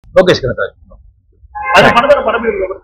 லோகேஷ் கனகராஜ் அது படத்தோட படம் எப்படி இருக்கு?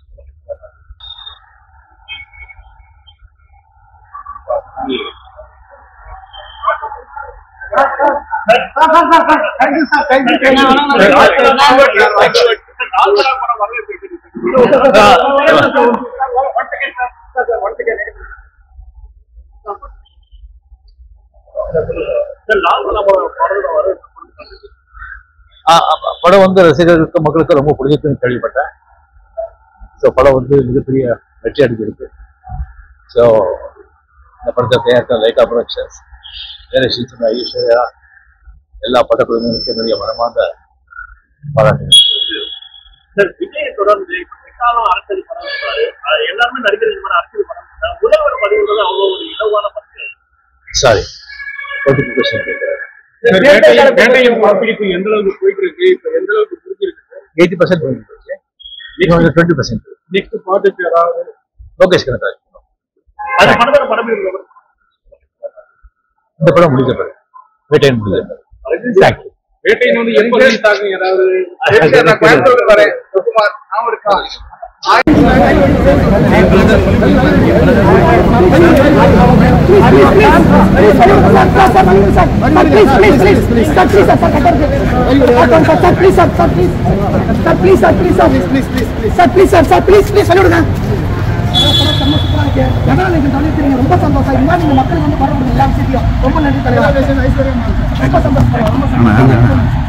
ஆ, ஆமா. படம் வந்து ரசிகர்களுக்கு மக்களுக்கு ரொம்ப பிடிச்சிருக்குன்னு கேள்விப்பட்டேன் ஸோ படம் வந்து மிகப்பெரிய வெற்றி அடைஞ்சிருக்கு ஸோ இந்த படத்தை தயாரித்த லைகா ப்ரொடக்ஷன்ஸ் வேலை சின்ன ஐஸ்வர்யா எல்லா படக்குழுவினருக்கும் என்னுடைய மனமார்ந்த பாராட்டு சார் விஜய் தொடர்ந்து பிற்காலம் அரசியல் படம் பண்றாரு. அது எல்லாருமே நடிகர் இந்த மாதிரி அரசியல் படம் பண்றாங்க. முதல்வர் பதிவுறது அவ்வளவு ஒரு இலவான பத்து சாரி டுவெண்ட்டி கொஸ்டின் கேட்குறேன் வேட்டையின் வேட்டையின் படப்பிடிப்பு எந்த அளவுக்கு போயிட்டு இருக்கு இப்ப எந்த அளவுக்கு பிடிச்சிருக்கு எயிட்டி பர்சன்ட் போயிருக்கு இது வந்து டுவெண்ட்டி பர்சன்ட் நெக்ஸ்ட் ப்ராஜெக்ட் ஏதாவது லோகேஷ் கனகராஜ் அது படத்தோட படம் எப்படி இருக்கு? இந்த படம் முடிஞ்ச பிறகு வேட்டையன் முடிஞ்ச பிறகு தேங்க்யூ வேட்டையின் வந்து எப்போ ரிலீஸ் ஆகும் ஏதாவது நான் கோயம்புத்தூர் வரேன் சுகுமார் ஞாபகம் இருக்கா ரொம்ப சந்தோஷம் இந்த மாதிரி இந்த மக்கள் வந்து வர முடியும் எல்லா விஷயத்தையும் ரொம்ப நன்றி தலைவர் ரொம்ப சந்தோஷம் ரொம்ப சந்தோஷம்